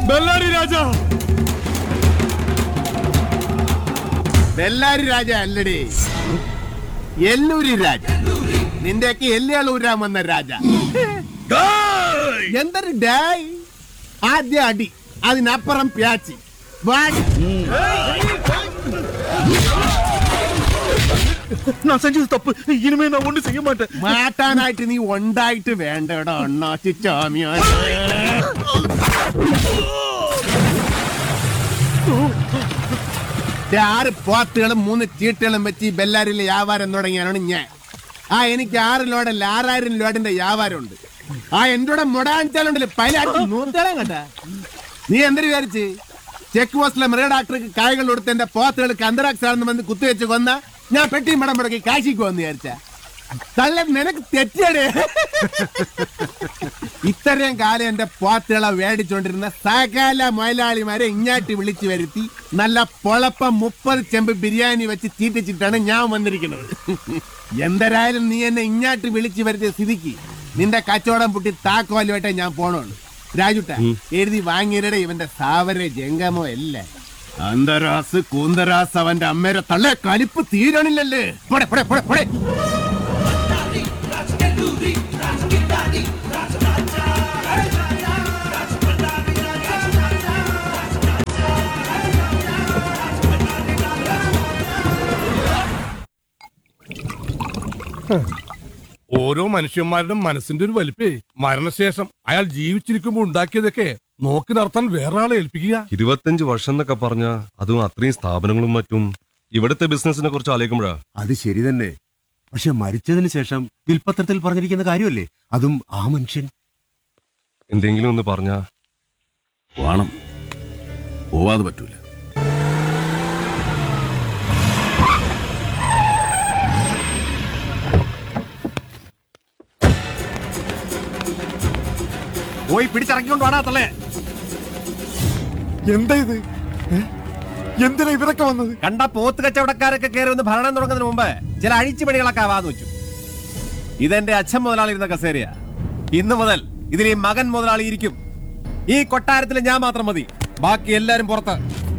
ബെല്ലാരി രാജ ബെല്ലാരി രാജ അല്ലടി എല്ലൂരി രാജ നിന്റെയൊക്കെ എല്ലുകൾ ഊരാൻ വന്ന രാജ എന്തൊരു ഡായ് ആദ്യ അടി അതിനപ്പുറം പ്യാച്ചി വാടി. நான் செஞ்சது தப்பு இனிமே நான் ஒண்ணு செய்ய மாட்டேன் മാറ്റാനായിട്ട് നീ ഉണ്ടായിട്ട് വേണ്ടടാ അണ്ണാച്ചി ചാമിയാ ആറ് പോത്തുകളും മൂന്ന് ചീട്ടുകളും വെച്ച് ഈ ബെല്ലാരിലെ വ്യാപാരം തുടങ്ങിയാണ് ഞാൻ ആ എനിക്ക് ആറ് ലോഡല്ല ആറായിരം ലോഡിന്റെ വ്യാപാരമുണ്ട് ആ എന്റെ കൂടെ മുടാഞ്ചാലുണ്ടല്ലേ പൈലാട്ടി നൂറ്റളം കേട്ടാ നീ എന്തൊരു വിചാരിച്ച് ചെക്ക് പോസ്റ്റിലെ മൃഗ ഡോക്ടർക്ക് കായകൾ കൊടുത്ത് എന്റെ പോത്തുകൾക്ക് അന്തരാക്സ് ആണെന്ന് വന്ന് കുത്തിവെച്ച് കൊന്ന ഞാൻ പെട്ടി മടം മുടക്കി കാശിക്ക് വന്ന് വിചാരിച്ച തള്ള നിനക്ക് തെറ്റിയടേ ഇത്രയും കാലം എന്റെ പോത്തുകളെ മേടിച്ചോണ്ടിരുന്ന സകല മുതലാളിമാരെ ഇങ്ങാട്ടി വിളിച്ചു വരുത്തി നല്ല പൊളപ്പം മുപ്പത് ചെമ്പ് ബിരിയാണി വെച്ച് ചീറ്റിച്ചിട്ടാണ് ഞാൻ വന്നിരിക്കുന്നത് എന്തരായാലും നീ എന്നെ ഇങ്ങാട്ട് വിളിച്ചു വരുത്തിയ സ്ഥിതിക്ക് നിന്റെ കച്ചവടം പൊട്ടി താക്കോലുമായിട്ടേ ഞാൻ പോണുള്ളൂ രാജുട്ട എഴുതി വാങ്ങിയരുടെ ഇവന്റെ സാവര ജംഗമോ അല്ലേ അന്തരാസ് കൂന്തരാസ് അവന്റെ അമ്മേരെ തള്ളെ കലിപ്പ് തീരണില്ലല്ലേ പോടെ പോടെ പോടെ പോടെ ഓരോ മനുഷ്യന്മാരുടെ മനസ്സിന്റെ ഒരു വലിപ്പേ മരണശേഷം അയാൾ ജീവിച്ചിരിക്കുമ്പോൾ ഉണ്ടാക്കിയതൊക്കെ നോക്കി നടത്താൻ വേറെ ആളെ ഏൽപ്പിക്കുക ഇരുപത്തഞ്ച് വർഷം എന്നൊക്കെ പറഞ്ഞ അതും അത്രയും സ്ഥാപനങ്ങളും മറ്റും ഇവിടുത്തെ ബിസിനസിനെ കുറിച്ച് ആലോചിക്കുമ്പോഴാ അത് ശരി തന്നെ പക്ഷെ മരിച്ചതിന് ശേഷം വിൽപ്പത്രത്തിൽ പറഞ്ഞിരിക്കുന്ന കാര്യമല്ലേ അതും ആ മനുഷ്യൻ എന്തെങ്കിലും ഒന്ന് പറഞ്ഞാ വേണം പോവാതെ പറ്റൂല പോയി പിടിച്ചിറക്കിക്കൊണ്ട് വാടാ തള്ളേ എന്താ ഇത് എന്തിനാ ഇവരൊക്കെ വന്നത് കണ്ട പോത്ത് കച്ചവടക്കാരൊക്കെ കയറി ഒന്ന് ഭരണം തുടങ്ങുന്നതിന് മുമ്പ് ചില അഴിച്ചുപണികളൊക്കെ ആവാന്ന് വെച്ചു ഇതെന്റെ അച്ഛൻ മുതലാളി ഇരുന്ന കസേരയാ ഇന്ന് മുതൽ ഇതിൽ ഈ മകൻ മുതലാളി ഇരിക്കും ഈ കൊട്ടാരത്തിൽ ഞാൻ മാത്രം മതി ബാക്കി എല്ലാരും പുറത്ത്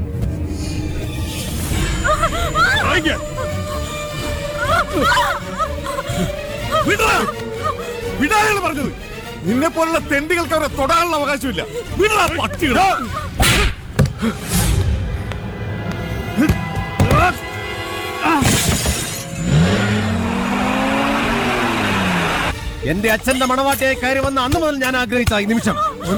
വിടാനാണ് പറഞ്ഞത് നിന്നെ പോലുള്ള തെണ്ടികൾക്ക് അവരെ തൊടാനുള്ള അവകാശമില്ല വിടാ പട്ടികളെ എന്റെ അച്ഛന്റെ മണവാട്ടിയായി കയറി വന്ന അന്ന് മുതൽ ഞാൻ ആഗ്രഹിച്ച ഈ നിമിഷം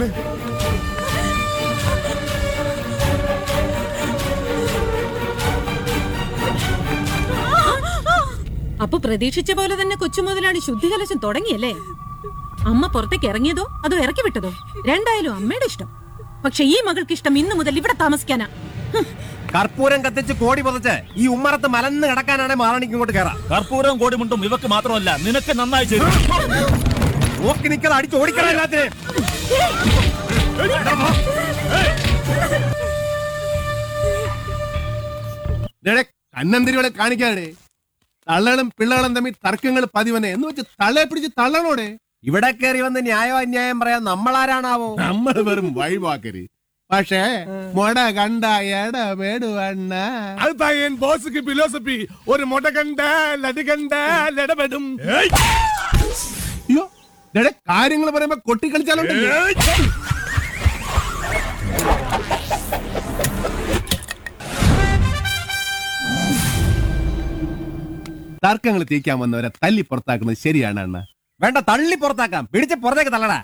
അപ്പൊ പ്രതീക്ഷിച്ച പോലെ തന്നെ കൊച്ചുമുതലാളി ശുദ്ധികലശം തുടങ്ങിയല്ലേ അമ്മ പുറത്തേക്ക് ഇറങ്ങിയതോ അതോ ഇറക്കി വിട്ടതോ രണ്ടായാലും അമ്മയുടെ ഇഷ്ടം പക്ഷെ ഈ മകൾക്ക് ഇഷ്ടം ഇന്നു മുതൽ ഇവിടെ താമസിക്കാനാ ഹും. കർപ്പൂരം കത്തിച്ച് കോടി പുതച്ച് ഈ ഉമ്മറത്ത് മലന്ന് കിടക്കാനാണ് മഹാറാണിക്ക് ഇങ്ങോട്ട് കയറാം കർപ്പൂരവും കോടിമുണ്ടും ഇവക്ക് മാത്രമല്ല നിനക്ക് നന്നായി ചെയ്തു നോക്കി നിൽക്കാതെ അടിച്ച് ഓടിക്കണം എല്ലാത്തിനെയും കന്നന്തിരികളെ കാണിക്കാടെ തള്ളകളും പിള്ളകളും തമ്മിൽ തർക്കങ്ങൾ പതിവനെ എന്ന് വെച്ച് തള്ളയെ പിടിച്ച് തള്ളണോടെ ഇവിടെ കയറി വന്ന് ന്യായോ അന്യായം പറയാൻ നമ്മളാരാണാവോ നമ്മൾ വെറും വഴിവാക്കര് പക്ഷേ മൊട കണ്ട എടപെടുവണ്ണ അത് പയ്യൻ ബോസുക്ക് ഫിലോസഫി ഒരു മുട കണ്ട ലടി കണ്ട ലടപെടും അയ്യോ കാര്യങ്ങൾ പറയുമ്പോ കൊട്ടിക്കളിച്ചാലുണ്ട് തർക്കങ്ങൾ തീക്കാൻ വന്നവരെ തല്ലി പുറത്താക്കുന്നത് ശരിയാണ് അണ്ണ വേണ്ട തള്ളി പുറത്താക്കാം പിടിച്ച് പുറത്തേക്ക് തള്ളടാ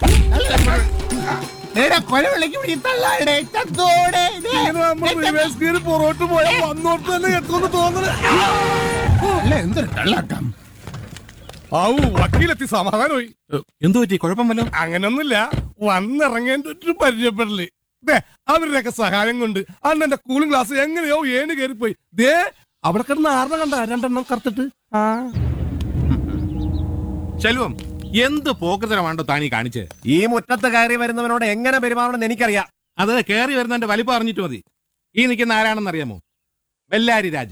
പുറോട്ട് പോയാൽ വന്നോട്ട് തന്നെ എത്തുമെന്ന് തോന്നുന്നു എന്തൊരു തള്ളാക്കാം ആവു വക്കീലെത്തി സമാധാനമായി എന്തു പറ്റി കുഴപ്പം വല്ലോ അങ്ങനൊന്നുമില്ല വന്നിറങ്ങേണ്ട ഒരു പരിചയപ്പെടല് ദേ അവരുടെയൊക്കെ സഹായം കൊണ്ട് അന്നെന്റെ കൂളിംഗ് ഗ്ലാസ് എങ്ങനെയോ ഏന് കയറിപ്പോയി ദേ അവിടെ കിടന്ന് ആറിനെ കണ്ട രണ്ടെണ്ണം കറുത്തിട്ട് ആ ശെൽവം എന്ത് പോക്കത്തരമാണ്ടോ താനീ കാണിച്ച് ഈ മുറ്റത്ത് കയറി വരുന്നവനോട് എങ്ങനെ പെരുമാറണമെന്ന് എനിക്കറിയാം അത് കയറി വരുന്നതിന്റെ വലിപ്പം അറിഞ്ഞിട്ട് മതി ഈ നിൽക്കുന്ന ആരാണെന്ന് അറിയാമോ ബെല്ലാരി രാജ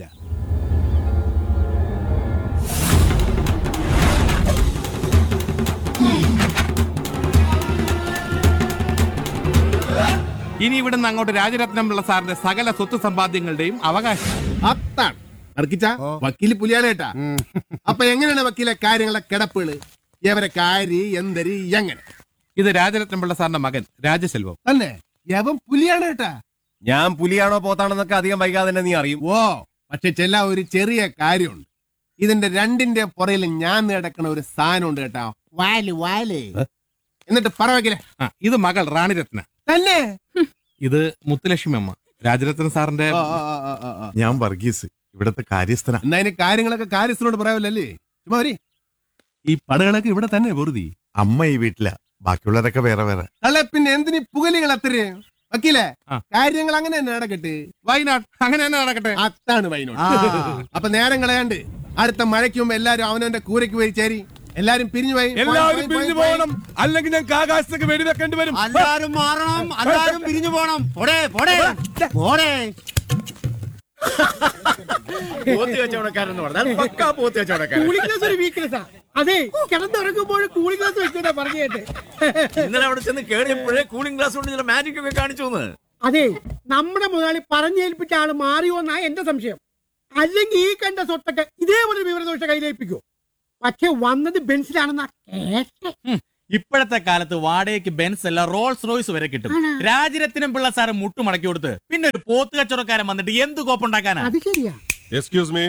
ഇനി ഇവിടുന്ന് അങ്ങോട്ട് രാജരത്നം പിള്ള സാറിന്റെ സകല സ്വത്ത് സമ്പാദ്യങ്ങളുടെയും അവകാശം അത്താണ് അർക്കിച്ച വക്കീല് പുലിയാണ് കേട്ടാ അപ്പൊ എങ്ങനെയാണ് വക്കീലെ കാര്യങ്ങളെ കിടപ്പുകള് എവരെ കാരി എന്തരി എങ്ങനെ ഇത് രാജരത്നം പിള്ള സാറിന്റെ മകൻ രാജസെൽവം തന്നെ യവൻ പുലിയാണ് കേട്ടാ ഞാൻ പുലിയാണോ പോത്താണെന്നൊക്കെ അധികം വൈകാതെ തന്നെ നീ അറിയും ഓ പക്ഷെ ചെല്ല ഒരു ചെറിയ കാര്യമുണ്ട് ഇതിന്റെ രണ്ടിന്റെ പുറയിൽ ഞാൻ നടക്കണ ഒരു സാധനം ഉണ്ട് കേട്ടാ വാല് വാല് എന്നിട്ട് പറ വക്കീലെ ആ ഇത് മകൾ റാണിരത്ന തന്നെ ഇത് മുത്തുലക്ഷ്മി അമ്മ രാജരത്നം സാറിന്റെ ആ, ആ, ആ, ആ, ആ. ഞാൻ വർഗീസ് ഇവിടത്തെ കാര്യസ്ഥന എന്നാ ഇനി കാര്യങ്ങളൊക്കെ കാര്യസ്ഥനോട് പറയാമല്ലേ ചുമ്മാ വരി ഈ പടകളൊക്കെ ഇവിടെ തന്നെ വെറുതെ അമ്മ ഈ വീട്ടില ബാക്കിയുള്ളവരൊക്കെ വേറെ വേറെ അല്ല പിന്നെ എന്തിനീ പുകലികൾ അത്രയും വക്കീലെ ആ. കാര്യങ്ങൾ അങ്ങനെ തന്നെ നടക്കട്ടെ വയനാട് അങ്ങനെ തന്നെ നടക്കട്ടെ അത്താണ് വൈനോട് അപ്പൊ നേരം കളയാണ്ട് അടുത്ത മഴയ്ക്ക് മുമ്പ് എല്ലാരും അവനവന്റെ കൂരയ്ക്ക് പോയി ചേരി എല്ലാരും പിരിഞ്ഞു പോയി എല്ലാവരും പിരിഞ്ഞു പോകണം അല്ലെങ്കിൽ ഞങ്ങൾക്ക് ആകാശത്തേക്ക് വെടിവെക്കേണ്ടി വരും എല്ലാരും മാറണം എല്ലാരും പിരിഞ്ഞു പോണം പോടേ പോടേ പോടേ പോത്ത് കച്ചവടക്കാരെന്ന് പറഞ്ഞാൽ പക്കാ പോത്ത് കച്ചവടക്കാരൻ കൂളിംഗ് ഗ്ലാസ് ഒരു വീക്ക്നെസ്സാ അതെ കിടന്നുറങ്ങുമ്പോൾ കൂളിംഗ് ഗ്ലാസ് വെക്കുന്ന പറഞ്ഞു കേട്ടെ ഇന്നലെ അവിടെ ചെന്ന് കേറിയപ്പോഴേ കൂളിംഗ് ഗ്ലാസ് കൊണ്ട് ചില മാജിക് ഒക്കെ കാണിച്ചു എന്ന് അതെ നമ്മുടെ മുതലാളി പറഞ്ഞേൽപ്പിച്ച ആള് മാറിയോന്നാ എന്റെ സംശയം അല്ലെങ്കിൽ ഈ കണ്ട സ്വത്തൊക്കെ ഇതേപോലെ വിവരദോഷ കയ്യിലേൽപ്പിക്കോ പക്ഷെ വന്നത് ബെൻസിലാണെന്നാ കേട്ടെ ഇപ്പോഴത്തെ കാലത്ത് വാടകയ്ക്ക് ബെൻസ് അല്ല റോൾസ് റോയ്സ് വരെ കിട്ടും രാജരത്നം പിള്ള സാറ് മുട്ടുമടക്കി കൊടുത്ത് പിന്നെ ഒരു പോത്ത് കച്ചവടക്കാരൻ വന്നിട്ട് എന്ത് കോപ്പുണ്ടാക്കാനാ അത് ശരിയാ എക്സ്ക്യൂസ് മീ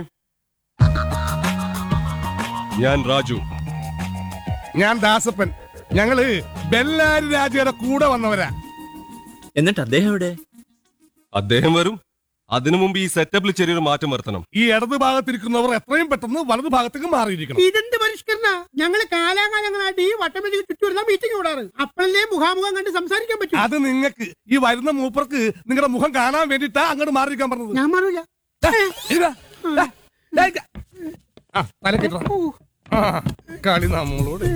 ഞാൻ രാജു ഞാൻ ദാസപ്പൻ ഞങ്ങള് ബെല്ലാരി രാജയുടെ കൂടെ വന്നവരാ എന്നിട്ട് അദ്ദേഹം എവിടെ അദ്ദേഹം വരും അതിനു മുമ്പ് ഈ സെറ്റപ്പിൽ ചെറിയൊരു മാറ്റം വരുത്തണം ഈ ഇടത് ഭാഗത്തിരിക്കുന്നവർ എത്രയും പെട്ടെന്ന് വലത് ഭാഗത്തേക്ക് മാറിയിരിക്കണം ഇതെന്ത് പരിഷ്കരണ ഞങ്ങള് കാലാകാലങ്ങളായിട്ട് ഈ വട്ടമേശയ്ക്ക് ചുറ്റുവരുന്ന മീറ്റിംഗ് കൂടാറ് അപ്പോഴല്ലേ മുഖാമുഖം കണ്ട് സംസാരിക്കാൻ പറ്റും അത് നിങ്ങൾക്ക് ഈ വരുന്ന മൂപ്പർക്ക് നിങ്ങളുടെ മുഖം കാണാൻ വേണ്ടിട്ടാ അങ്ങോട്ട് മാറിയിരിക്കാൻ പറഞ്ഞത് ഞാൻ മാറൂല ദാ, ഇതാ, ദാ, ദാ, ഇതാ. ആ, തലക്കിട്ടോ. ആ, കളി നമ്മളോട്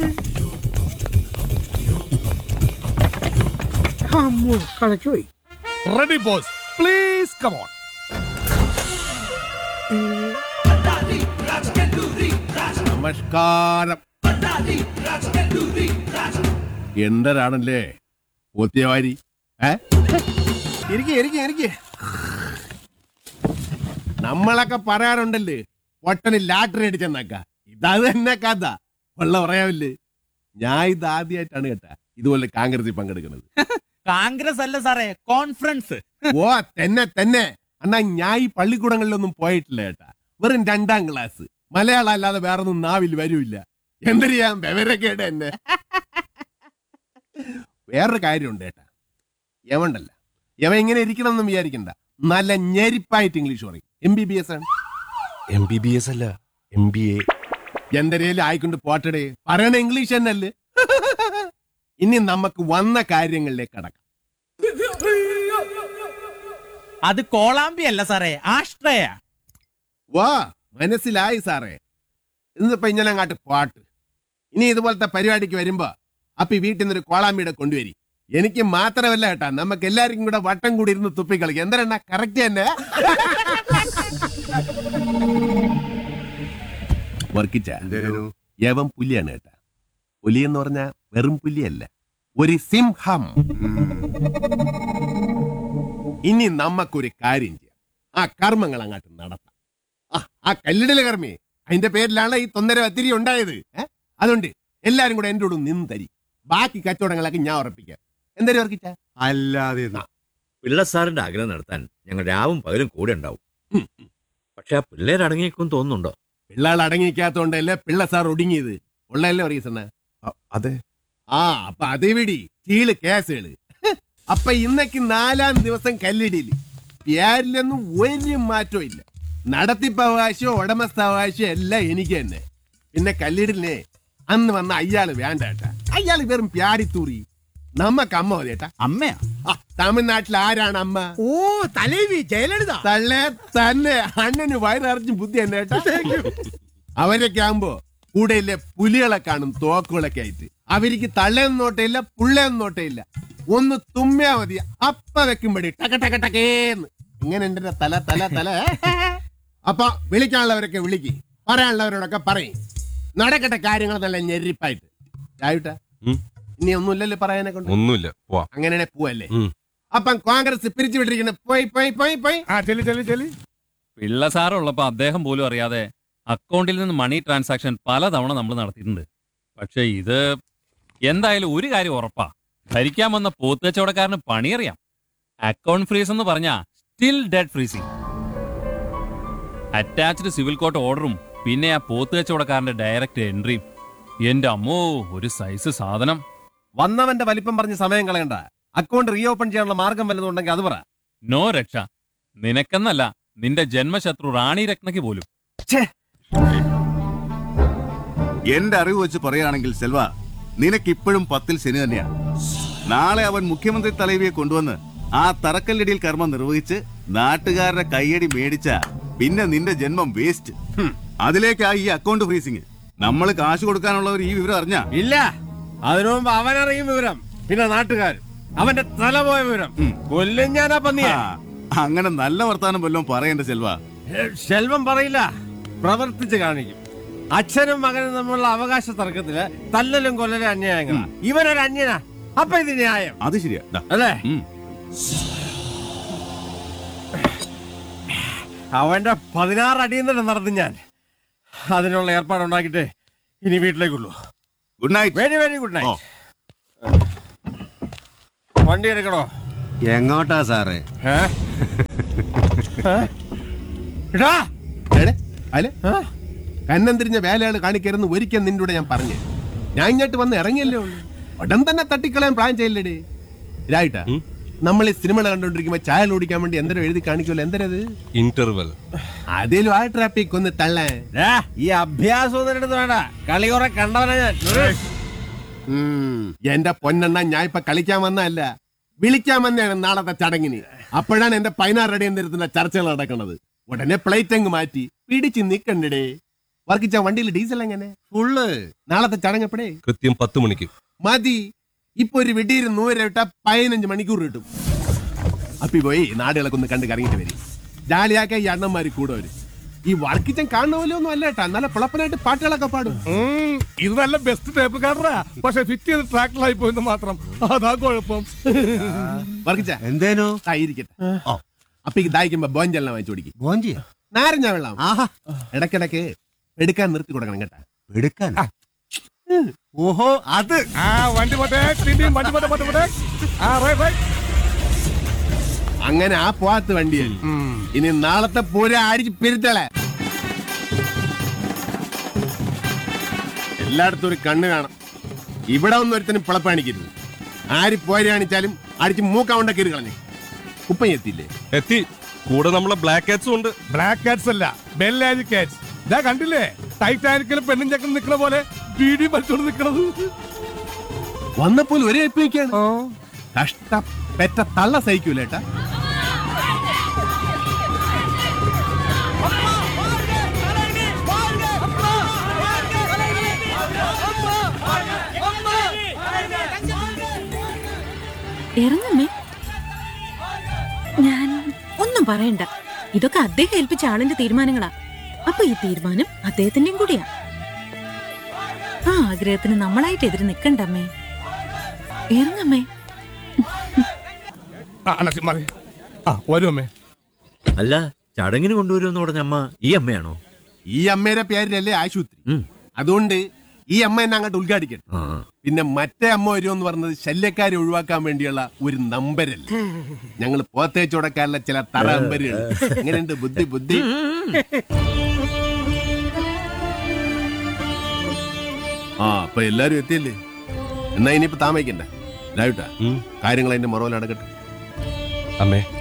അമ്മോ കളച്ചുപോയി റെഡി ബോസ് പ്ലീസ് കമോൺ നമസ്കാരം എന്തരാണല്ലേ പോത്തിയവാരി ഏ ഇരിക്കെ ഇരിക്കെ ഇരിക്കെ നമ്മളൊക്കെ പറയാറുണ്ടല്ലേ പൊട്ടന് ലാട്ടറി അടിച്ചെന്നക്ക ഇതത് തന്നെ കഥ ഉള്ള പറയാവില്ലേ ഞാൻ ഇത് ആദ്യമായിട്ടാണ് കേട്ടാ ഇതുപോലെ കോൺഗ്രസിൽ പങ്കെടുക്കുന്നത് കോൺഗ്രസ് അല്ല സാറേ കോൺഫറൻസ് ഓ തന്നെ തന്നെ അണ്ണാ ഞാൻ ഈ പള്ളിക്കൂടങ്ങളിലൊന്നും പോയിട്ടില്ല കേട്ടാ വെറും രണ്ടാം ക്ലാസ് മലയാളം അല്ലാതെ വേറൊന്നും നാവിൽ വരൂല്ല എന്തറിയാം വിവരക്കേട് എന്നെ വേറൊരു കാര്യമുണ്ട് കേട്ടാ യവണ്ടല്ല യവ ഇങ്ങനെ ഇരിക്കണം എന്നും വിചാരിക്കണ്ട നല്ല ഞെരിപ്പായിട്ട് ഇംഗ്ലീഷ് പറയും എം ബി ബി എസ് ആണ് എം ബി ബി എസ് അല്ല എം ബി എ എന്തരേലും ആയിക്കൊണ്ട് പോട്ടടേ പറയണ ഇംഗ്ലീഷ് തന്നെയല്ലേ ഇനി നമുക്ക് വന്ന കാര്യങ്ങളിലേക്ക് കടക്കാം അത് കോളാമ്പി അല്ല സാറേ ആഷ്ട്രയ വാ മനസ്സിലായി സാറേ ഇന്നിപ്പോ ഇങ്ങനെ അങ്ങാട്ട് പാട്ട് ഇനി ഇതുപോലത്തെ പരിപാടിക്ക് വരുമ്പോ അപ്പൊ ഈ വീട്ടിൽ നിന്നൊരു കോളാമ്പിയുടെ കൊണ്ടുവരി എനിക്ക് മാത്രമല്ല കേട്ടാ നമുക്ക് എല്ലാവർക്കും കൂടെ വട്ടം കൂടി ഇരുന്ന് തുപ്പി കളിക്കാം എന്താ കറക്റ്റ് തന്നെ വർക്കിച്ച യവം പുലിയാണ് കേട്ടാ പുലി എന്ന് പറഞ്ഞാ വെറും പുലിയല്ല ഒരു സിംഹം ഇനി നമുക്കൊരു കാര്യം ചെയ്യാം ആ കർമ്മങ്ങൾ അങ്ങോട്ട് നടത്താം ആ, ആ കല്ലിടല് കർമ്മി അതിന്റെ പേരിലാണ് ഈ തൊന്നര ഒത്തിരി ഉണ്ടായത് ഏ? അതുകൊണ്ട് എല്ലാരും കൂടെ എന്റെ കൂടെ നിന്ന് തരി ബാക്കി കച്ചവടങ്ങളൊക്കെ ഞാൻ ഉറപ്പിക്കാം എന്തായാലും ഉറപ്പിച്ച അല്ലാതെ പിള്ള സാറിന്റെ ആഗ്രഹം നടത്താൻ ഞങ്ങൾ രാവും പകലും കൂടെ ഉണ്ടാവും ഉം. പക്ഷെ ആ പിള്ളേർ അടങ്ങിയേക്കും തോന്നുന്നുണ്ടോ പിള്ളാൾ അടങ്ങിക്കാത്തോണ്ടല്ലേ പിള്ള സാർ ഒടുങ്ങിയത് ഉള്ളതല്ലേ പറയസണ്ണ അതെ ആ അപ്പൊ അത് വിടി ചീള് കേസുകള് അപ്പൊ ഇന്നേക്ക് നാലാം ദിവസം കല്ലിടിയില് പേരിലൊന്നും ഒരു മാറ്റവും ഇല്ല നടത്തിപ്പവകാശവും ഉടമസ്ഥാവകാശവും എല്ലാം എനിക്ക് തന്നെ പിന്നെ കല്ലിടിലിനെ അന്ന് വന്ന അയാള് വേണ്ട ഏട്ടാ അയാള് വെറും പ്യാടിത്തൂറി നമ്മക്ക് അമ്മ മതി ഏട്ടാ അമ്മയാ ആ, തമിഴ്നാട്ടിൽ ആരാണ് അമ്മ ഓ തലേവി ജയലളിത തള്ളേ തന്നെ അണ്ണന് വയറിറച്ചും ബുദ്ധി തന്നെ ഏട്ടാ അവരൊക്കെ ആകുമ്പോ കൂടെയില്ലേ പുലികളെ കാണും തോക്കുകളൊക്കെ ആയിട്ട് അവർക്ക് തള്ളയൊന്നും നോട്ടയില്ല പുള്ളയൊന്നും നോട്ടയില്ല ഒന്ന് തുമ്മിയാ മതി അപ്പ വെക്കുമ്പടി ടക ടക ടകേന്ന് ഇങ്ങനെ എന്റെ തല തല തല അപ്പൊ വിളിക്കാനുള്ളവരൊക്കെ വിളിക്ക് പറയാനുള്ളവരോടൊക്കെ പറയും നടക്കട്ടെ കാര്യങ്ങൾ നല്ല ഞെരിപ്പായിട്ട് രാവിട്ട ഉം. ഇനി ഒന്നുമില്ലല്ലോ പറയാനെ കൊണ്ട് ഒന്നുമില്ല പോവാ അങ്ങനെ പോവല്ലേ ഉം. അപ്പം കോൺഗ്രസ് പിരിച്ചുവിട്ടിരിക്കുന്നത് പോയി പോയി പോയി പോയി ആ ചെല്ലി ചെല്ലി ചെല്ലി പിള്ള സാറുള്ളപ്പോ അദ്ദേഹം പോലും അറിയാതെ അക്കൗണ്ടിൽ നിന്ന് മണി ട്രാൻസാക്ഷൻ പലതവണ നമ്മൾ നടത്തിയിട്ടുണ്ട് പക്ഷെ ഇത് എന്തായാലും ഒരു കാര്യം ഉറപ്പാ ഭരിക്കാൻ വന്ന പോത്ത് കച്ചവടക്കാരന് പണിയറിയാം അക്കൗണ്ട് ഫ്രീസ് എന്ന് പറഞ്ഞാ still dead freezing attached civil court ഓർഡറും പിന്നെ ആ പോത്ത് കച്ചവടക്കാരന്റെ ഡയറക്റ്റ് എൻട്രിയും എന്റെ അമ്മോ ഒരു സൈസ് സാധനം വന്നവന്റെ വലിപ്പം പറഞ്ഞ് സമയം കളയണ്ട അക്കൗണ്ട് റീ ഓപ്പൺ ചെയ്യാനുള്ള മാർഗം വല്ലതും ഉണ്ടെങ്കിൽ അത് പറ നോ രക്ഷ നിനക്കെന്നല്ല നിന്റെ ജന്മശത്രു റാണി രത്നയ്ക്ക് പോലും എന്റെ അറിവ് വെച്ച് പറയുകയാണെങ്കിൽ സെൽവ നിനക്കിപ്പോഴും പത്തിൽ ശനി തന്നെയാണ് നാളെ അവൻ മുഖ്യമന്ത്രി തലവിയെ കൊണ്ടുവന്ന് ആ തറക്കല്ലടിയിൽ കർമ്മം നിർവഹിച്ച് നാട്ടുകാരുടെ കയ്യടി മേടിച്ച പിന്നെ നിന്റെ ജന്മം വേസ്റ്റ് അതിലേക്കാ ഈ അക്കൗണ്ട് ഫ്രീസിങ് നമ്മൾ കാശ് കൊടുക്കാനുള്ളവർ ഈ വിവരം അറിഞ്ഞാ ഇല്ല അതിനു മുമ്പ് അവനറിയും വിവരം പിന്നെ നാട്ടുകാർ അവന്റെ തല പോയ വിവരം കൊല്ലും ഞാൻ ആ പന്നിയെ ആ, അങ്ങനെ നല്ല വർത്താനം വല്ലതും പറയണ്ട സെൽവ ശെൽവം പറയില്ല പ്രവർത്തിച്ച് കാണിക്കും അച്ഛനും മകനും തമ്മിലുള്ള അവകാശ തർക്കത്തില് തല്ലലും കൊല്ലലും അന്യായങ്ങളാ ഇവനൊരു അന്യനാ അപ്പൊ ഇത് ന്യായം അത് ശരിയാ ദാ. അല്ലേ ഉം. അവന്റെ പതിനാറ് അടിയിൽ തന്നെ നടന്നു ഞാൻ അതിനുള്ള ഏർപ്പാടുണ്ടാക്കിയിട്ട് ഇനി വീട്ടിലേക്കുള്ളൂ good night very very good ഓ. നൈറ്റ് വണ്ടി എടുക്കണോ എങ്ങോട്ടാ സാറേ ഏ? ഏ? എടാ, എടേ, അല്ലേ കന്നം തിരിഞ്ഞ വേലയാള് കാണിക്കരുന്ന് ഒരിക്കൽ നിന്റെ കൂടെ ഞാൻ പറഞ്ഞു ഞാൻ ഇങ്ങോട്ട് വന്ന് ഇറങ്ങിയല്ലേ ഉള്ളൂ ഉടൻ തന്നെ തട്ടിക്കളയാൻ പ്ലാൻ ചെയ്യില്ലടേ രായിട്ടാ നമ്മൾ ഈ സിനിമ കണ്ടോണ്ടിരിക്കുമ്പോ ചായ ഓടിക്കാൻ വേണ്ടി എന്തരം എഴുതി കാണിക്കുമല്ലോ എന്തരത് ഇന്റർവെൽ അതേലും ആ ട്രാഫിക് ഒന്ന് തള്ളാൻ ഡാ, ഈ അഭ്യാസം ഒന്നും എടുത്ത് വേണ്ട കളിയുറ കണ്ടവനാ ഞാൻ ഉം, എന്റെ പൊന്നെണ്ണ ഞാൻ ഇപ്പൊ കളിക്കാൻ വന്നതല്ല വിളിക്കാൻ വന്നതാണ് നാളത്തെ ചടങ്ങിന് അപ്പോഴാണ് എന്റെ പതിനാറ് അടി എന്തിരത്തിന്റെ ചർച്ചകൾ നടക്കുന്നത് ഉടനെ പ്ലേറ്റ് അങ്ങ് മാറ്റി പിടിച്ച് നിക്കണ്ടേ വർക്കിച്ച വണ്ടിയിൽ ഡീസൽ എങ്ങനെ ഫുള്ള് നാളത്തെ ചടങ്ങ് എപ്പോഴേ കൃത്യം പത്ത് മണിക്ക് മതി ഇപ്പൊ ഒരു വെടിയിൽ നൂറ് രൂപ ഇട്ടാ പതിനഞ്ച് മണിക്കൂർ കിട്ടും അപ്പി പോയി നാടുകളൊക്കെ ഒന്ന് കണ്ട് കറങ്ങിട്ട് വരും ജാലിയാക്ക ഈ അണ്ണന്മാര് കൂടെ വരും ഈ വർക്കിച്ചൻ കാണുന്ന പോലെ ഒന്നും അല്ല കേട്ടാ നല്ല പിളപ്പനായിട്ട് പാട്ടുകളൊക്കെ പാടും ഉം, ഇത് നല്ല ബെസ്റ്റ് ടേപ്പ് കാർഡറാ പക്ഷെ ഫിറ്റ് ചെയ്ത് ട്രാക്ടറായി പോയെന്ന് മാത്രം അതാ കുഴപ്പം വർക്കിച്ച എന്തേനോ ഇരിക്കട്ടെ അപ്പൊ ഈ ദാഹിക്കുമ്പോ ബോഞ്ചെല്ലാം വാങ്ങിച്ചു കൊടുക്കും ബോഞ്ചിയ നാരങ്ങ വെള്ളം ആഹാ ഇടക്കിടക്ക് എടുക്കാൻ നിർത്തി കൊടുക്കണം കേട്ടാ എടുക്കാൻ ഓഹോ അത് ആ വണ്ടി പോട്ടെ ടിൻഡിൻ, വണ്ടി പോട്ടെ പോട്ടെ പോട്ടെ ആ റൈറ്റ് റൈറ്റ് അങ്ങനെ ആ പോവാത്ത വണ്ടിയായി ഇനി നാളത്തെ പൂര അടിച്ച് പിരുത്തളെ എല്ലായിടത്തും ഒരു കണ്ണ് കാണാം ഇവിടെ ഒന്നും ഒരുത്തനും പിളപ്പാണിക്കരുത് ആര് പോരാണിച്ചാലും അടിച്ച് മൂക്കാവുണ്ട കയറി കളഞ്ഞു ഉപ്പ എത്തിയില്ലേ എത്തി കൂടെ നമ്മളെ ബ്ലാക്ക് കാറ്റ്സും ഉണ്ട് ബ്ലാക്ക് കാറ്റ്സ് അല്ല ബെല്ലാജി കാറ്റ്സ് ഇതാ കണ്ടില്ലേ ടൈറ്റാനിക്കലും പെണ്ണും ചക്കനും നിക്കണ പോലെ വീഡിയോ പഠിച്ചോണ്ട് നിക്കണത് വന്നപ്പോൾ ഒരേ എപ്പിക്കാണ് കഷ്ട പെറ്റ തള്ള സഹിക്കൂലേട്ടാ ഇറങ്ങമ്മേ ഞാൻ ഒന്നും പറയണ്ട ഇതൊക്കെ അദ്ദേഹം ഏൽപ്പിച്ച ആളിന്റെ തീരുമാനങ്ങളാ അപ്പൊ ഈ തീരുമാനം അദ്ദേഹത്തിന്റെയും കൂടിയാ ആ ആഗ്രഹത്തിന് നമ്മളായിട്ട് എതിര് നിക്കണ്ടമ്മേ ഇറങ്ങമ്മേ ആ അണ്ണാച്ചി മതി ആ വരും അമ്മേ അല്ല ചടങ്ങിന് കൊണ്ടുവരുമെന്ന് പറഞ്ഞ അമ്മ ഈ അമ്മയാണോ ഈ അമ്മയുടെ പേരിലല്ലേ ആശുപത്രി അതുകൊണ്ട് ഈ അമ്മ എന്നെ അങ്ങോട്ട് ഉദ്ഘാടിക്കട്ടെ ആ പിന്നെ മറ്റേ അമ്മ വരുമെന്ന് പറഞ്ഞത് ശല്യക്കാരെ ഒഴിവാക്കാൻ വേണ്ടിയുള്ള ഒരു നമ്പരല്ല ഞങ്ങൾ പോത്തേച്ചോടക്കാരിലെ ചില തറ നമ്പരുകൾ എങ്ങനെയുണ്ട് ബുദ്ധി ബുദ്ധി ആ അപ്പൊ എല്ലാരും എത്തിയല്ലേ എന്നാ ഇനിയിപ്പോ താമസിക്കണ്ട രാവിട്ടാ കാര്യങ്ങൾ അതിന്റെ മറവിൽ നടക്കട്ടെ അമ്മേ